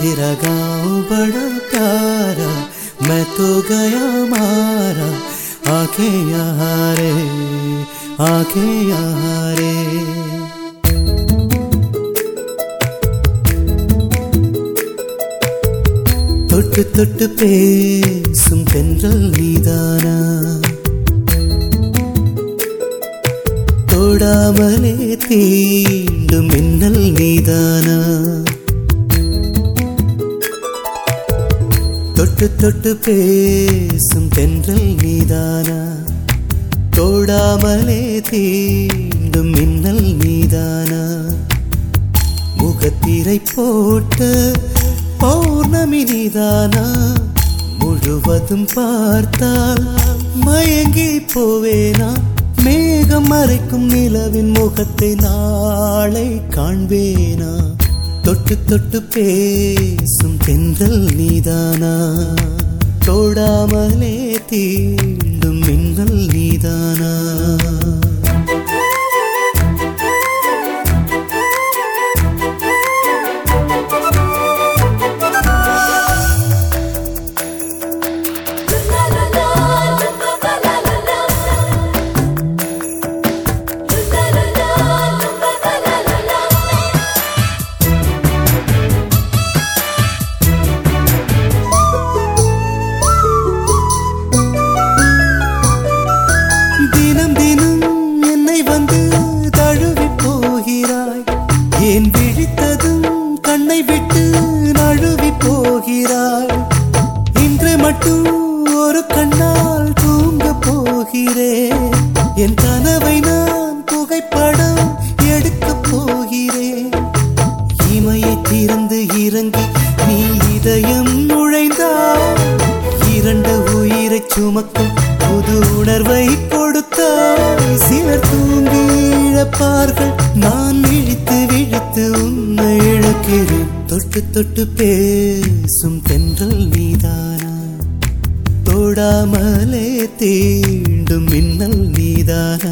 तेरा गांव बड़ा प्यारा मैं तो गया मारा आंखें यहाँ रे आंखें यहाँ रे தொட்டு தொட்டு பேசும் தென்றல் நீதானா தொடாமலே தீண்டும் மின்னல் நீதானா தொட்டு தொட்டு பேசும் தென்றல் நீதானா தொடாமலே தீண்டும் மின்னல் நீதானா முகத்திரை போட்டு பௌர்ணமி நீதானா முழுவதும் பார்த்தால் மயங்கி போவேனா மேகம் மறைக்கும் நிலவின் முகத்தை நாளை காண்பேனா தொட்டு தொட்டு பேசும் தென்றல் நீதானா தொடாமலே தீண்டும் மின்னல் நீதானா தினம் தினம் என்னை வந்து தழுவி போகிறாய் ஏன் விழித்ததும் கண்ணை விட்டு நழுவி போகிறாய் இன்று மட்டும் ஒரு கண்ணால் தூங்க போகிறேன் என் கனவை நான் புகைப்படம் எடுக்க போகிறேன் இமையை திறந்து இறங்கி நீ இதயம் நுழைந்தாய் இரண்டு உயிரை சுமக்கும் புது உணர்வை கொடுத்தாய் சிலர் தூங்கி இழப்பார்கள் நான் விழித்து விழித்து உன்னை இழக்கிறேன் தொட்டு தொட்டு பேசும் தென்றல் நீதானா தொடாமலே தீண்டும் மின்னல் நீதானா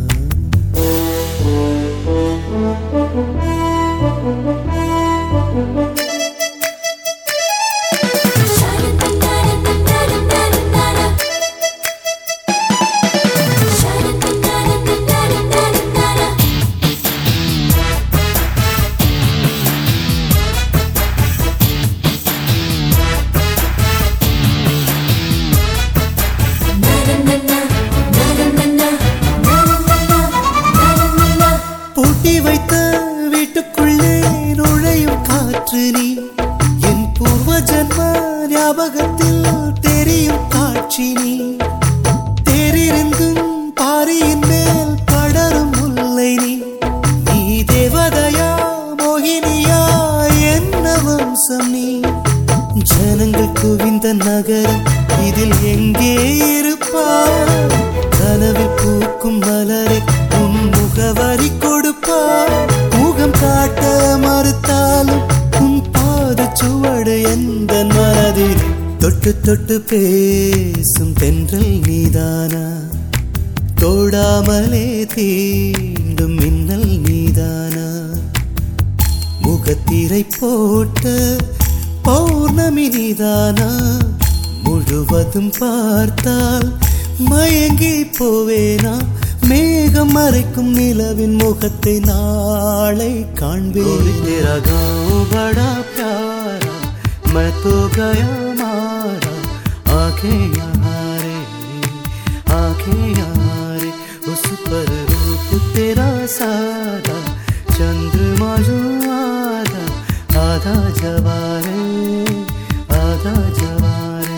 பூட்டி வைத்த வீட்டுக்குள்ளே நுழையும் காற்று நீ என் பூர்வ ஜன்ம ஞாபகத்தில் தெரியும் காட்சி நீ தேரிருந்தும் பாரியின் மேல் படரும் முல்லை நீ நீ தேவதையா மோகினியா என்ன வம்சம் நீ ஜனங்கள் குவிந்த நகரம் இதில் எங்கே இருப்பார் கனவில் பூக்கும் மலரை உன் முகவரி கொடுப்பார் முகம் காட்ட மறுத்தாலும் உன் பாத சுவடு எந்த மனதில் தொட்டு தொட்டு பேசும் தென்றல் நீதானா தொடாமலே தீண்டும் மின்னல் நீதானா முகத்திரை போட்டு பௌர்ணமி நீதானா முழுவதும் பார்த்தால் மயங்கி போவேனா மேகம் மறைக்கும் நிலவின் முகத்தை நாளை காண்பேன் तेरा गाँव बड़ा प्यारा मैं तो गया मारा आंखें यहाँ रे आंखें यहाँ रे उस पर रूप तेरा सारा चंद्रमा जो आधा आधा जवारे आधा जवारे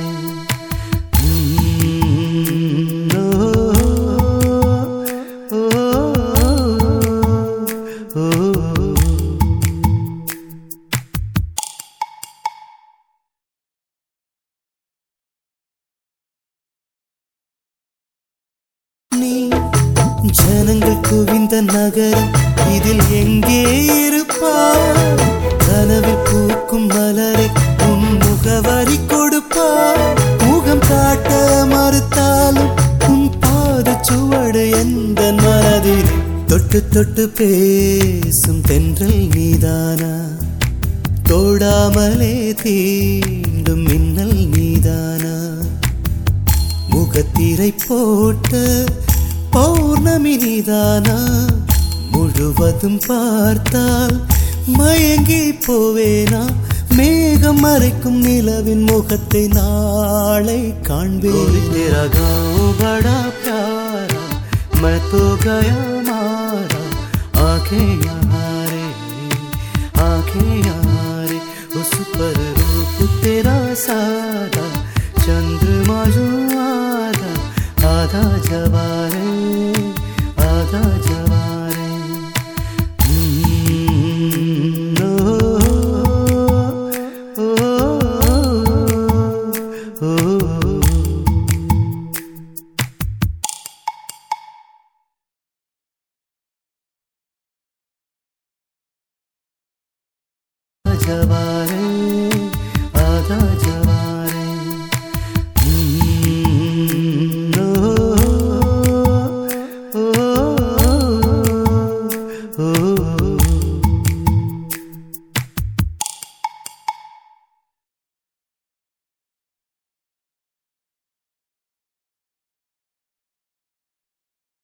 हम्म, ओ, ओ, ओ, ओ, ओ। நீ ஜனங்கள் குவிந்த நகரம் இதில் எங்கே இருப்பார் கனவில் பூக்கும் மலரை உன் முகவரி கொடுப்பார் முகம் காட்ட மறுத்தாலும் உன் பாத சுவடு எந்த மனதில் தொட்டு தொட்டு பேசும் தென்றல் நீதானா தொடாமலே தீண்டும் மின்னல் நீதானா முகத்திரை போட்ட பௌர்ணமி நீதானா முழுவதும் பார்த்தால் மயங்கி போவேனா மேகம் மறைக்கும் நிலவின் முகத்தை நாளை காண்பேன் तेरा गाँव बड़ा प्यारा मैं तो गया मारा आंखें यहाँ रे आंखें यहाँ रे उस पर रूप तेरा सारा चंद्रमा जो आधा आधा जवारे आधा जवारे हम्म, ओ, ओ, ओ, ओ, जवारे